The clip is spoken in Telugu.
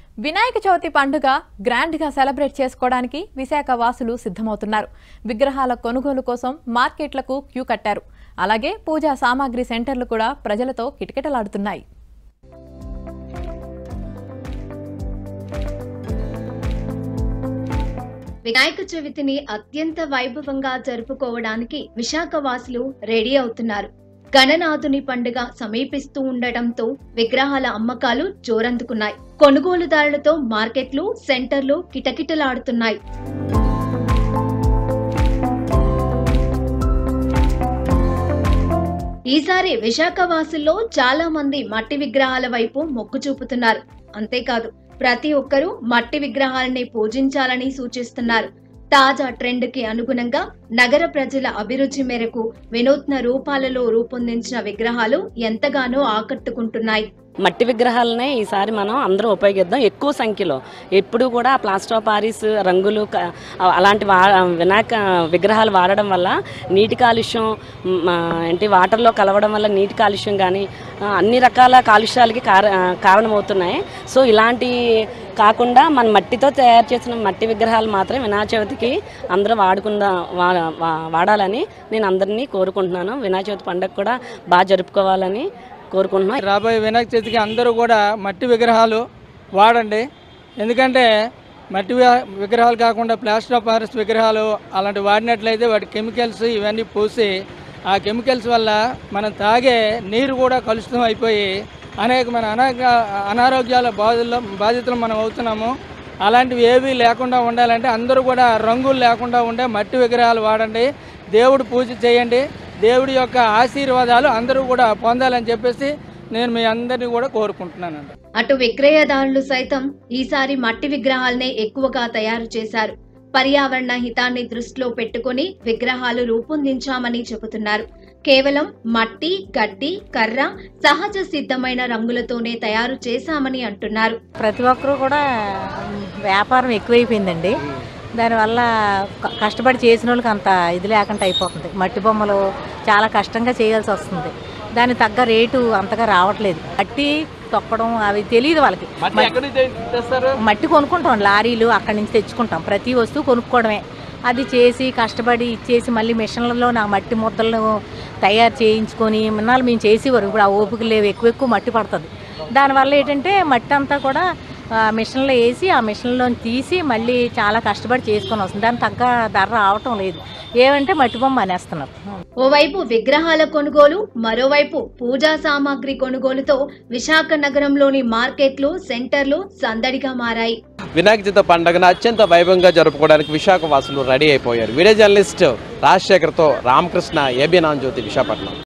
వినాయక చవితి పండుగ గ్రాండ్గా సెలబ్రేట్ చేసుకోవడానికి విశాఖ వాసులు సిద్ధమవుతున్నారు విగ్రహాల కొనుగోలు కోసం మార్కెట్లకు క్యూ కట్టారు అలాగే పూజా సామాగ్రి సెంటర్లు కూడా ప్రజలతో కిటకిటలాడుతున్నాయి వినాయక చవితిని అత్యంత వైభవంగా జరుపుకోవడానికి విశాఖ వాసులు రెడీ అవుతున్నారు గణనాథుని పండుగ సమీపిస్తూ ఉండటంతో విగ్రహాల అమ్మకాలు జోరందుకున్నాయి కొనుగోలుదారులతో మార్కెట్లు సెంటర్లు కిటకిటలాడుతున్నాయి ఈసారి విశాఖ వాసుల్లో చాలా మంది మట్టి విగ్రహాల వైపు మొగ్గు చూపుతున్నారు అంతేకాదు ప్రతి ఒక్కరూ మట్టి విగ్రహాలని పూజించాలని సూచిస్తున్నారు తాజా ట్రెండ్ కి అనుగుణంగా నగర ప్రజల అభిరుచి మేరకు వినూత్న రూపాలలో రూపొందించిన విగ్రహాలు ఎంతగానో ఆకట్టుకుంటున్నాయి మట్టి విగ్రహాలనే ఈసారి మనం అందరూ ఉపయోగిద్దాం ఎక్కువ సంఖ్యలో ఎప్పుడు కూడా ప్లాస్టర్ ఆఫ్ పారిస్ రంగులు క- అలాంటి వా వినాయక విగ్రహాలు వాడడం వల్ల నీటి కాలుష్యం మ్, ఆ, ఏంటి వాటర్లో కలవడం వల్ల నీటి కాలుష్యం కానీ ఆ, అన్ని రకాల కాలుష్యాలకి కార ఆ, కారణమవుతున్నాయి సో ఇలాంటి కాకుండా మన మట్టితో తయారు చేసిన మట్టి విగ్రహాలు మాత్రం వినాయక చవితికి అందరూ వాడుకుందా వా- వా- వాడాలని నేను అందరినీ కోరుకుంటున్నాను వినాయక చవితి పండుగ కూడా బాగా జరుపుకోవాలని కోరుకుంటున్నాను రాబోయే వినాయక చవితికి అందరూ కూడా మట్టి విగ్రహాలు వాడండి ఎందుకంటే మట్టి వి- విగ్రహాలు కాకుండా ప్లాస్టర్ ఆఫ్ పారిస్ విగ్రహాలు అలాంటి వాడినట్లయితే వాటి కెమికల్స్ ఇవన్నీ పూసి ఆ కెమికల్స్ వల్ల మనం తాగే నీరు కూడా కలుషితం అయిపోయి అనేకమైన అనాగ అనారోగ్యాల బాధల్లో బాధితులు మనం అవుతున్నాము అలాంటివి ఏవీ లేకుండా ఉండాలంటే అందరూ కూడా రంగులు లేకుండా ఉండే మట్టి విగ్రహాలు వాడండి దేవుడు పూజ చేయండి దేవుడి యొక్క ఆశీర్వాదాలు అందరూ కూడా పొందాలని చెప్పేసి నేను మీ అందరినీ కూడా కోరుకుంటున్నానండి అటు విక్రయదారులు సైతం ఈసారి మట్టి విగ్రహాలనే ఎక్కువగా తయారు చేశారు పర్యావరణ హితాన్ని దృష్టిలో పెట్టుకుని విగ్రహాలు రూపొందించామని చెబుతున్నారు కేవలం మట్టి గడ్డి కర్ర సహజ సిద్ధమైన రంగులతోనే తయారు చేశామని అంటున్నారు ప్రతి ఒక్కరూ కూడా వ్యాపారం ఎక్కువైపోయిందండి దానివల్ల క- కష్టపడి చేసిన వాళ్ళకి అంత ఇది లేకుండా అయిపోతుంది మట్టి బొమ్మలు చాలా కష్టంగా చేయాల్సి వస్తుంది దానికి తగ్గ రేటు అంతగా రావట్లేదు మట్టి తొక్కడం అవి తెలియదు వాళ్ళకి మట్టి కొనుక్కుంటాం లారీలు అక్కడి నుంచి తెచ్చుకుంటాం ప్రతి వస్తువు కొనుక్కోవడమే అది చేసి కష్టపడి ఇచ్చేసి మళ్ళీ మిషన్లలో నా మట్టి ముద్దలను తయారు చేయించుకొని మిన్నాళ్ళు మేము చేసేవారు ఇప్పుడు ఆ ఓపిక లేవు ఎక్కువ ఎక్కువ మట్టి పడుతుంది దానివల్ల ఏంటంటే మట్టి అంతా కూడా ఆ, మిషన్లో వేసి ఆ మిషన్లో తీసి మళ్ళీ చాలా కష్టపడి చేసుకొని వస్తుంది దానికి తగ్గ ధర రావటం లేదు ఏమంటే మట్టి బొమ్మ అనేస్తున్నారు ఓవైపు విగ్రహాల కొనుగోలు మరోవైపు పూజా సామాగ్రి కొనుగోలుతో విశాఖ నగరంలోని మార్కెట్లు సెంటర్లు సందడిగా మారాయి వినాయక చవితి పండుగను అత్యంత వైభవంగా జరుపుకోవడానికి విశాఖ వాసులు రెడీ అయిపోయారు వీడియో జర్నలిస్ట్ రాజశేఖర్తో రామకృష్ణ ఏబీ నాన్ జ్యోతి విశాఖపట్నం